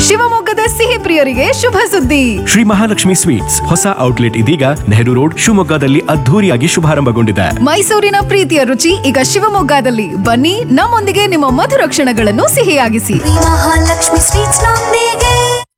ಶಿವಮೊಗ್ಗದ ಸಿಹಿ ಪ್ರಿಯರಿಗೆ ಶುಭ ಸುದ್ದಿ ಶ್ರೀ ಮಹಾಲಕ್ಷ್ಮಿ ಸ್ವೀಟ್ಸ್ ಹೊಸ ಔಟ್ಲೆಟ್ ಇದೀಗ ನೆಹರು ರೋಡ್ ಶಿವಮೊಗ್ಗದಲ್ಲಿ ಅದ್ಧೂರಿಯಾಗಿ ಶುಭಾರಂಭಗೊಂಡಿದೆ ಮೈಸೂರಿನ ಪ್ರೀತಿಯ ರುಚಿ ಈಗ ಶಿವಮೊಗ್ಗದಲ್ಲಿ ಬನ್ನಿ ನಮ್ಮೊಂದಿಗೆ ನಿಮ್ಮ ಮಧುರ ಕ್ಷಣಗಳನ್ನು ಸಿಹಿಯಾಗಿಸಿ ಮಹಾಲಕ್ಷ್ಮಿ ಸ್ವೀಟ್ಸ್ ನೊಂದಿಗೆ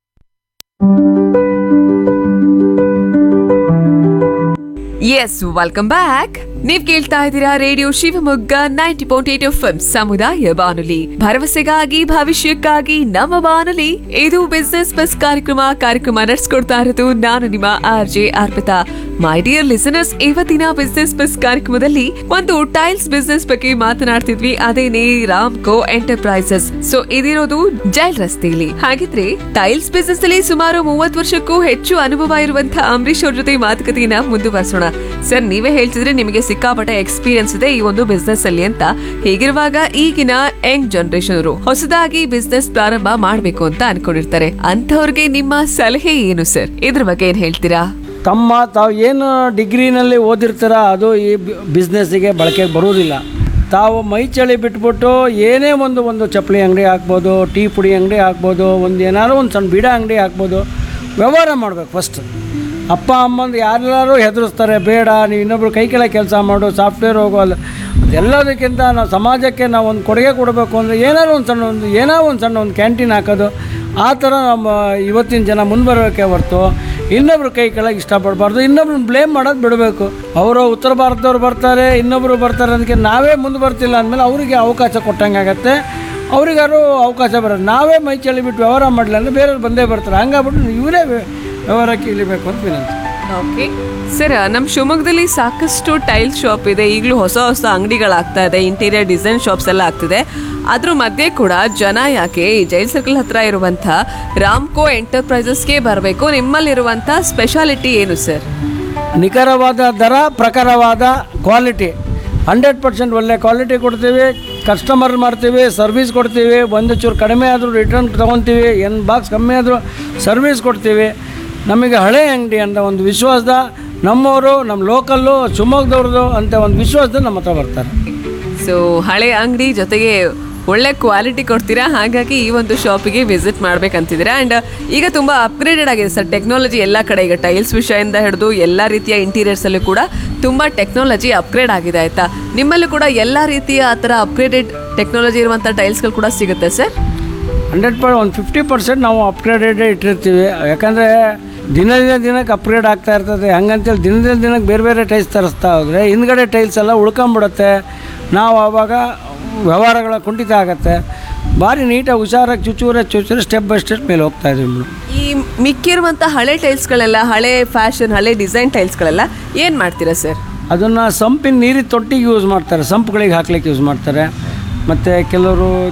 ಎಸ್ ವೆಲ್ಕಮ್ ಬ್ಯಾಕ್ ನೀವ್ ಕೇಳ್ತಾ ಇದ್ದೀರಾ radio Shivamogga ninety point eight F ಸಮುದಾಯ ಬಾನುಲಿ ಭರವಸೆಗಾಗಿ ಭವಿಷ್ಯಕ್ಕಾಗಿ ನಮ್ಮ ಬಾನುಲಿ ಇದು ಬಿಸ್ನೆಸ್ ಬಸ್ ಕಾರ್ಯಕ್ರಮ ಕಾರ್ಯಕ್ರಮ ನಡೆಸ್ಕೊಡ್ತಾ ಇರೋದು ನಾನು ನಿಮ್ಮ R J Arpita my dear listeners ಇವತ್ತಿನ ಬಿಸ್ನೆಸ್ ಬಸ್ ಕಾರ್ಯಕ್ರಮದಲ್ಲಿ ಒಂದು ಟೈಲ್ಸ್ ಬಿಸ್ನೆಸ್ ಬಗ್ಗೆ ಮಾತನಾಡ್ತಿದ್ವಿ ಅದೇನೇ ರಾಮ್ಕೋ ಎಂಟರ್ಪ್ರೈಸಸ್ ಸೊ ಇದಿರೋದು ಜೈಲ್ ರಸ್ತೆಯಲ್ಲಿ ಹಾಗಿದ್ರೆ ಟೈಲ್ಸ್ ಬಿಸ್ನೆಸ್ ಅಲ್ಲಿ ಸುಮಾರು ಮೂವತ್ತು ವರ್ಷಕ್ಕೂ ಹೆಚ್ಚು ಅನುಭವ ಇರುವಂತಹ ಅಂಬರೀಶ್ ಅವ್ರ ಜೊತೆ ಮಾತುಕತೆಯನ್ನ ಮುಂದುವರಿಸೋಣ ಸರ್ ನೀವೇ ಹೇಳ್ತಿದ್ರೆ ನಿಮಗೆ ಸಿಕ್ಕಾಪಟ್ಟೆ ಎಕ್ಸ್ಪೀರಿಯನ್ಸ್ ಇದೆ ಈ ಒಂದು ಬಿಸ್ನೆಸ್ ಅಲ್ಲಿ ಅಂತ ಹೀಗಿರುವಾಗ ಈಗಿನ ಯಂಗ್ ಜನರೇಷನ್ ಅವರು ಹೊಸದಾಗಿ ಬಿಸ್ನೆಸ್ ಪ್ರಾರಂಭ ಮಾಡ್ಬೇಕು ಅಂತ ಅನ್ಕೊಂಡಿರ್ತಾರೆ ಅಂತವ್ರಿಗೆ ನಿಮ್ಮ ಸಲಹೆ ಏನು ಸರ್ ಇದ್ರ ಬಗ್ಗೆ ಏನ್ ಹೇಳ್ತೀರಾ ತಮ್ಮ ತಾವು ಏನು ಡಿಗ್ರಿನಲ್ಲಿ ಓದಿರ್ತಾರ ಅದು ಈ ಬಿಸ್ನೆಸ್ಸಿಗೆ ಬಳಕೆಗೆ ಬರುವುದಿಲ್ಲ ತಾವು ಮೈ ಚಳಿ ಬಿಟ್ಬಿಟ್ಟು ಏನೇ ಒಂದು ಒಂದು ಚಪ್ಪಲಿ ಅಂಗಡಿ ಹಾಕ್ಬೋದು ಟೀ ಪುಡಿ ಅಂಗಡಿ ಹಾಕ್ಬೋದು ಒಂದು ಏನಾದ್ರು ಒಂದು ಸಣ್ಣ ಬೀಡ ಅಂಗಡಿ ಹಾಕ್ಬೋದು ವ್ಯವಹಾರ ಮಾಡ್ಬೇಕು ಫಸ್ಟ್ ಅಪ್ಪ ಅಮ್ಮಂದು ಯಾರೆಲ್ಲರೂ ಹೆದರಿಸ್ತಾರೆ ಬೇಡ ನೀವು ಇನ್ನೊಬ್ರು ಕೈ ಕೆಳಗೆ ಕೆಲಸ ಮಾಡು ಸಾಫ್ಟ್ವೇರ್ ಹೋಗೋಲ್ಲ ಅದೆಲ್ಲದಕ್ಕಿಂತ ನಾವು ಸಮಾಜಕ್ಕೆ ನಾವು ಒಂದು ಕೊಡುಗೆ ಕೊಡಬೇಕು ಅಂದರೆ ಏನಾದ್ರು ಒಂದು ಸಣ್ಣ ಒಂದು ಏನೋ ಒಂದು ಸಣ್ಣ ಒಂದು ಕ್ಯಾಂಟೀನ್ ಹಾಕೋದು ಆ ಥರ ನಮ್ಮ ಇವತ್ತಿನ ಜನ ಮುಂದುವರೋಕ್ಕೆ ಹೊರ್ತು ಇನ್ನೊಬ್ರು ಕೈ ಕೆಳಗೆ ಇಷ್ಟಪಡಬಾರ್ದು ಇನ್ನೊಬ್ರನ್ನ ಬ್ಲೇಮ್ ಮಾಡೋದು ಬಿಡಬೇಕು ಅವರು ಉತ್ತರ ಭಾರತದವ್ರು ಬರ್ತಾರೆ ಇನ್ನೊಬ್ಬರು ಬರ್ತಾರೆ ಅದಕ್ಕೆ ನಾವೇ ಮುಂದೆ ಬರ್ತಿಲ್ಲ ಅಂದಮೇಲೆ ಅವರಿಗೆ ಅವಕಾಶ ಕೊಟ್ಟಂಗೆ ಆಗತ್ತೆ ಅವ್ರಿಗಾರು ಅವಕಾಶ ಬರೋದು ನಾವೇ ಮೈ ಚಳಿ ಬಿಟ್ಟು ವ್ಯವಹಾರ ಮಾಡಲಿ ಅಂದರೆ ಬೇರೆಯವ್ರು ಬಂದೇ ಬರ್ತಾರೆ ಹಂಗಾಗ್ಬಿಟ್ಟು ಇವರೇ ವ್ಯವಹಾರಕ್ಕೆ ಇಳಿಬೇಕು ಅಂತ ವಿನಂತಿ ಓಕೆ ಸರ್ ನಮ್ಮ ಶಿವಮೊಗ್ಗದಲ್ಲಿ ಸಾಕಷ್ಟು ಟೈಲ್ ಶಾಪ್ ಇದೆ ಈಗಲೂ ಹೊಸ ಹೊಸ ಅಂಗಡಿಗಳಾಗ್ತಾ ಇದೆ ಇಂಟೀರಿಯರ್ ಡಿಸೈನ್ ಶಾಪ್ಸ್ ಎಲ್ಲ ಆಗ್ತಿದೆ ಅದ್ರ ಮಧ್ಯೆ ಕೂಡ ಜನ ಯಾಕೆ ಈ ಜೈಲ್ ಸರ್ಕಲ್ ಹತ್ರ ಇರುವಂಥ ರಾಮ್ಕೋ ಎಂಟರ್ಪ್ರೈಸಸ್ಗೆ ಬರಬೇಕು ನಿಮ್ಮಲ್ಲಿರುವಂಥ ಸ್ಪೆಷಾಲಿಟಿ ಏನು ಸರ್ ನಿಖರವಾದ ದರ ಪ್ರಖರವಾದ ಕ್ವಾಲಿಟಿ ಹಂಡ್ರೆಡ್ ಪರ್ಸೆಂಟ್ ಒಳ್ಳೆ ಕ್ವಾಲಿಟಿ ಕೊಡ್ತೀವಿ ಕಸ್ಟಮರ್ ಮಾಡ್ತೀವಿ ಸರ್ವಿಸ್ ಕೊಡ್ತೀವಿ ಒಂದು ಚೂರು ಕಡಿಮೆ ಆದರೂ ರಿಟರ್ನ್ ತೊಗೊತೀವಿ ಏನು ಬಾಕ್ಸ್ ಕಮ್ಮಿ ಆದರೂ ಸರ್ವಿಸ್ ಕೊಡ್ತೀವಿ ನಮಗೆ ಹಳೆ ಅಂಗಡಿ ಅಂತ ಒಂದು ವಿಶ್ವಾಸದ ನಮ್ಮವರು ನಮ್ಮ ಲೋಕಲ್ಲು ಶಿವಮೊಗ್ಗದವ್ರದ್ದು ಅಂತ ಒಂದು ವಿಶ್ವಾಸದ ನಮ್ಮ ಹತ್ರ ಬರ್ತಾರೆ ಸೊ ಹಳೆ ಅಂಗಡಿ ಜೊತೆಗೆ ಒಳ್ಳೆ ಕ್ವಾಲಿಟಿ ಕೊಡ್ತೀರಾ ಹಾಗಾಗಿ ಈ ಒಂದು ಶಾಪಿಗೆ ವಿಸಿಟ್ ಮಾಡ್ಬೇಕಂತಿದ್ದೀರಾ ಆ್ಯಂಡ್ ಈಗ ತುಂಬ ಅಪ್ಗ್ರೇಡೆಡ್ ಆಗಿದೆ ಸರ್ ಟೆಕ್ನಾಲಜಿ ಎಲ್ಲ ಕಡೆ ಈಗ ಟೈಲ್ಸ್ ವಿಷಯದಿಂದ ಹಿಡಿದು ಎಲ್ಲ ರೀತಿಯ ಇಂಟೀರಿಯರ್ಸಲ್ಲೂ ಕೂಡ ತುಂಬ ಟೆಕ್ನಾಲಜಿ ಅಪ್ಗ್ರೇಡ್ ಆಗಿದೆ ಆಯಿತಾ ನಿಮ್ಮಲ್ಲೂ ಕೂಡ ಎಲ್ಲ ರೀತಿಯ ಆ ಥರ ಅಪ್ಗ್ರೇಡೆಡ್ ಟೆಕ್ನಾಲಜಿ ಇರುವಂಥ ಟೈಲ್ಸ್ಗಳು ಕೂಡ ಸಿಗುತ್ತೆ ಸರ್ ಹಂಡ್ರೆಡ್ ಪರ್ ಒಂದು ಫಿಫ್ಟಿ ಪರ್ಸೆಂಟ್ ನಾವು ಅಪ್ಗ್ರೇಡೆಡ್ ಇಟ್ಟಿರ್ತೀವಿ ಯಾಕಂದರೆ ದಿನದಿಂದ ದಿನಕ್ಕೆ ಅಪ್ಗ್ರೇಡ್ ಆಗ್ತಾ ಇರ್ತದೆ ಹಂಗಂತೇಳಿ ದಿನದಿಂದ ದಿನಕ್ಕೆ ಬೇರೆ ಬೇರೆ ಟೈಲ್ಸ್ ತರಿಸ್ತಾ ಹೋದರೆ ಹಿಂದ್ಗಡೆ ಟೈಲ್ಸ್ ಎಲ್ಲ ಉಳ್ಕೊಂಬಿಡುತ್ತೆ ನಾವು ಆವಾಗ ವ್ಯವಹಾರಗಳ ಕುಂಠಿತ ಆಗುತ್ತೆ ಭಾರಿ ನೀಟಾಗಿ ಹುಷಾರಾಗಿ ಚುಚೂರೆ ಚುಚೂರೆ ಸ್ಟೆಪ್ ಬೈ ಸ್ಟೆಪ್ ಮೇಲೆ ಹೋಗ್ತಾ ಇದೀವಿ ಮೇಡಮ್ ಈ ಮಿಕ್ಕಿರುವಂಥ ಹಳೆ ಟೈಲ್ಸ್ಗಳೆಲ್ಲ ಹಳೆ ಫ್ಯಾಷನ್ ಹಳೆ ಡಿಸೈನ್ ಟೈಲ್ಸ್ಗಳೆಲ್ಲ ಏನು ಮಾಡ್ತೀರಾ ಸರ್ ಅದನ್ನು ಸಂಪಿನ ನೀರಿನ ತೊಟ್ಟಿಗೆ ಯೂಸ್ ಮಾಡ್ತಾರೆ ಸಂಪ್ಗಳಿಗೆ ಹಾಕ್ಲಿಕ್ಕೆ ಯೂಸ್ ಮಾಡ್ತಾರೆ ಮತ್ತು ಕೆಲವರು